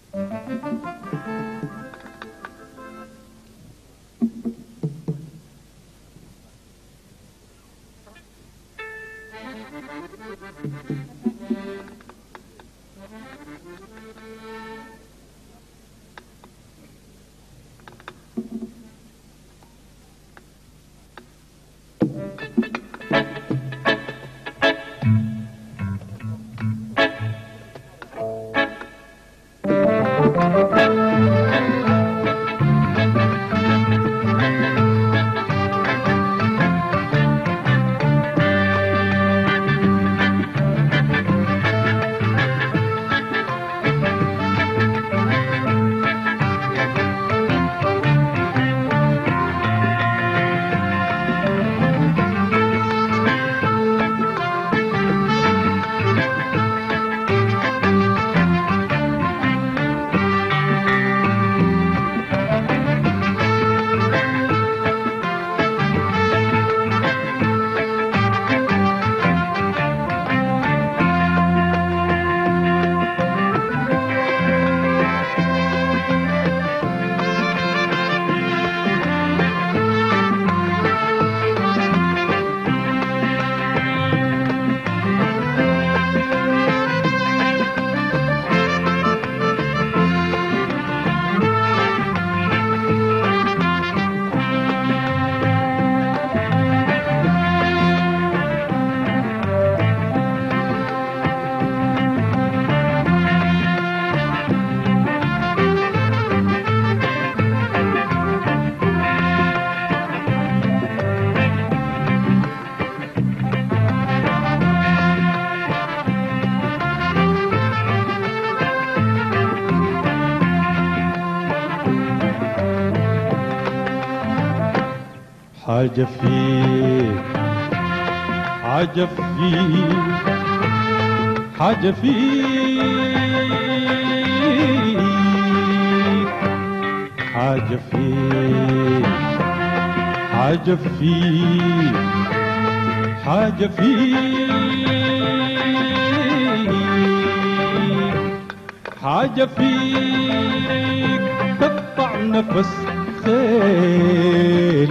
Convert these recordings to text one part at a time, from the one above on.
حاجة فيك حاجة فيك حاجة فيك حاجة فيك حاجة فيك حاجة فيك حاجة فيك تقطع نفس خيل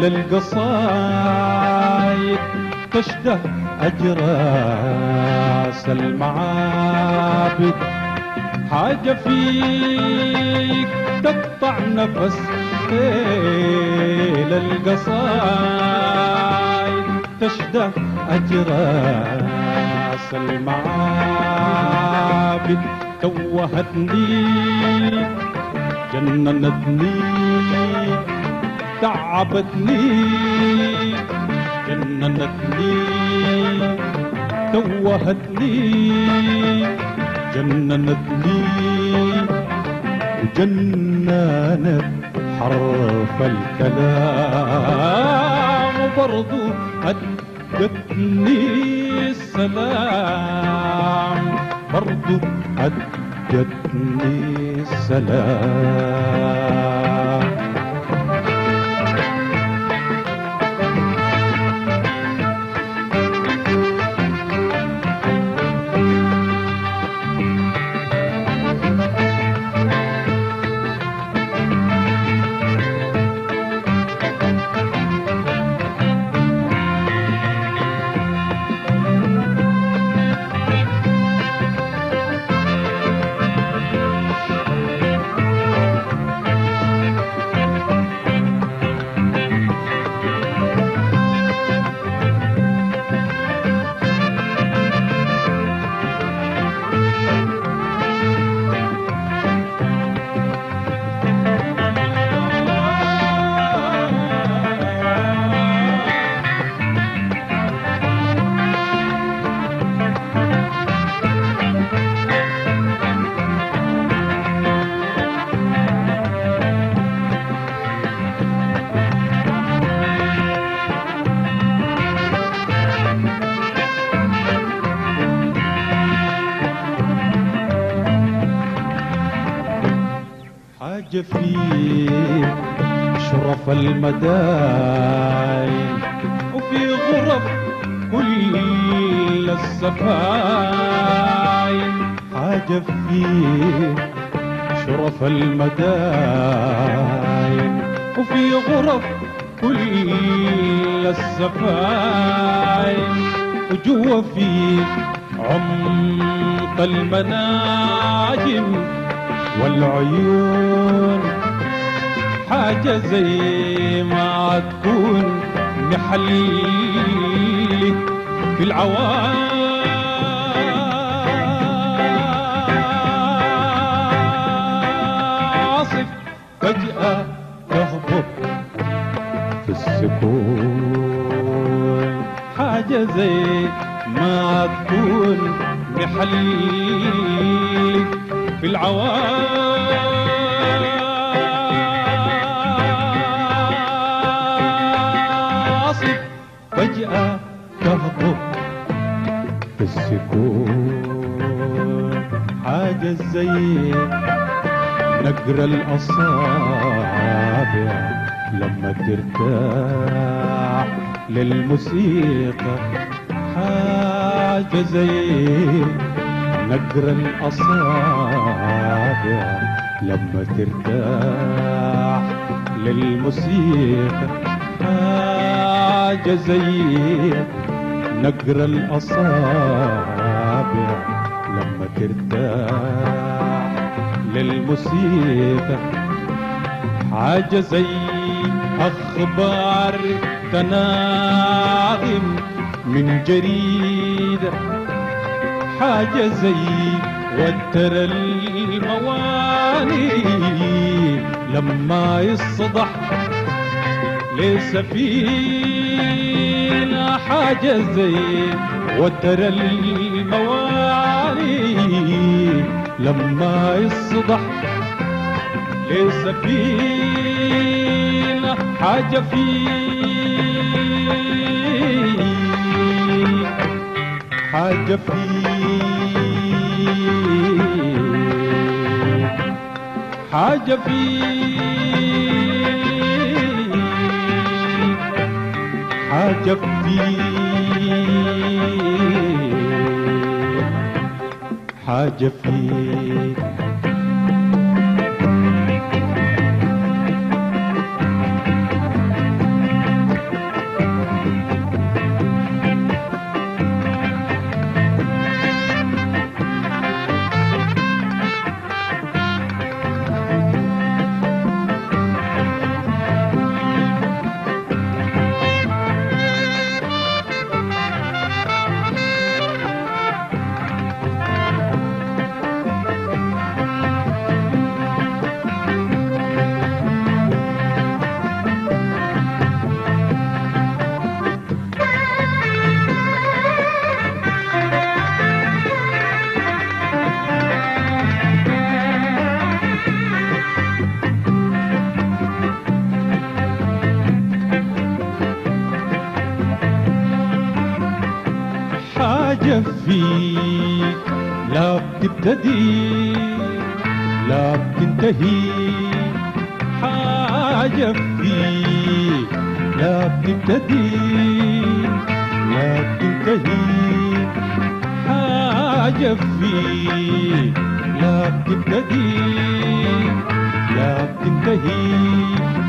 القصايد تشده أجراس المعابد حاجة فيك تقطع نفس خيل القصايد تشده أجراس المعابد توهتني جننتني تعبتني جننتني توهتني جننتني وجننت حرف الكلام وبرضو هدتني السلام برضو هدتني السلام حاجة فيك شرف المداين وفي غرف كل السفاين حاجة فيك شرف شرف المداين وفي غرف كل السفاين وجوا في عمق المناجم والعيون حاجة زي ما تكون محلك في العواصف فجأة تهبط في السكون حاجة زي ما تكون محلك في العواصف فجأة تهبط في السكون حاجة زي نقر الأصابع لما ترتاح للموسيقى حاجة زي نقر الأصابع لما ترتاح للموسيقى حاجة زي نقر الأصابع لما ترتاح للموسيقى حاجة زي أخبار تناغم من جريدة حاجة زي وتر المواني لما يصدح لسفينة حاجة زي وتر المواني لما يصدح لسفينة حاجة في حاجة في حاجة في حاجة في حاجة في حاجة فيك لا بتبتدي لا بتنتهي حاجة فيك لا بتبتدي لا بتنتهي حاجة فيك لا بتبتدي لا بتنتهي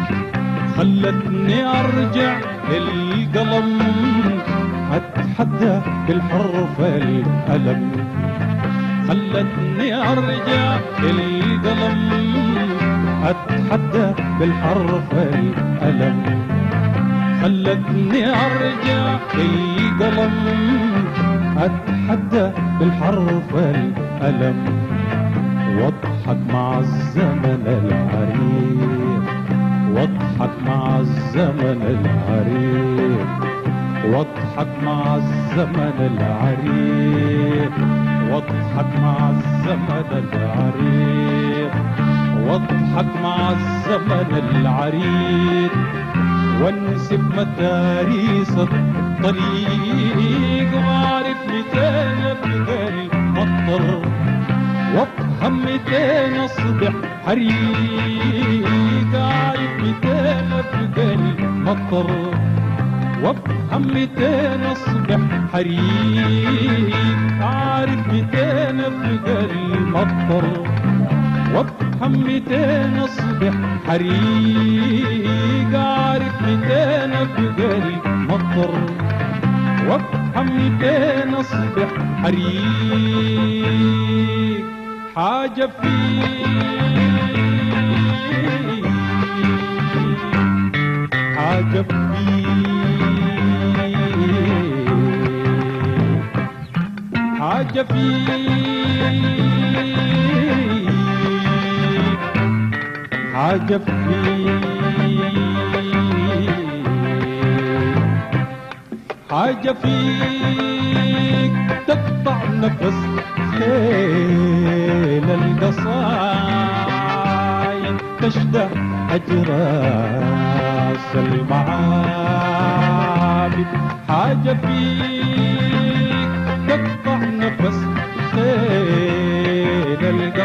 خلتني ارجع للقلم اتحدى بالحرف الالم خلتني ارجع للقلم اتحدى بالحرف الالم خلتني ارجع للقلم اتحدى بالحرف الالم واضحك مع الزمن العريق واضحك مع الزمن العريق واضحك مع الزمن العريق واضحك مع الزمن العريق واضحك مع الزمن العريق وانسب متاريس الطريق واعرف متين ابقى المطر وافهم متين اصبح حريق عارف متين ابقى المطر وافهم متين اصبح حريق عارف متين ابقى المطر وافهم ميتين اصبح حريق عارف ميتين ابقى لي مطر وافهم ميتين اصبح حريق حاجة فيك حاجة فيك حاجة فيك حاجة فيك حاجة فيك تقطع نفس خيل القصايد تشده أجراس المعابد حاجة فيك تقطع نفس خيل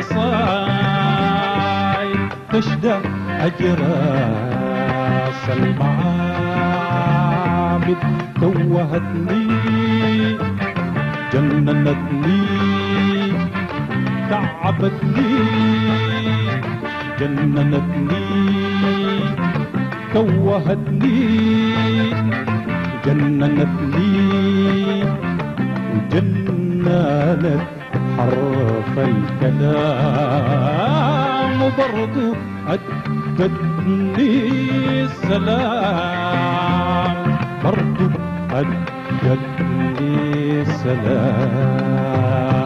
القصايد تشده أجراس المعابد توهتني جننتني تعبتني جننتني توهتني جننتني وجننت حرف الكلام وبرضو أدتني السلام برضو أدتني السلام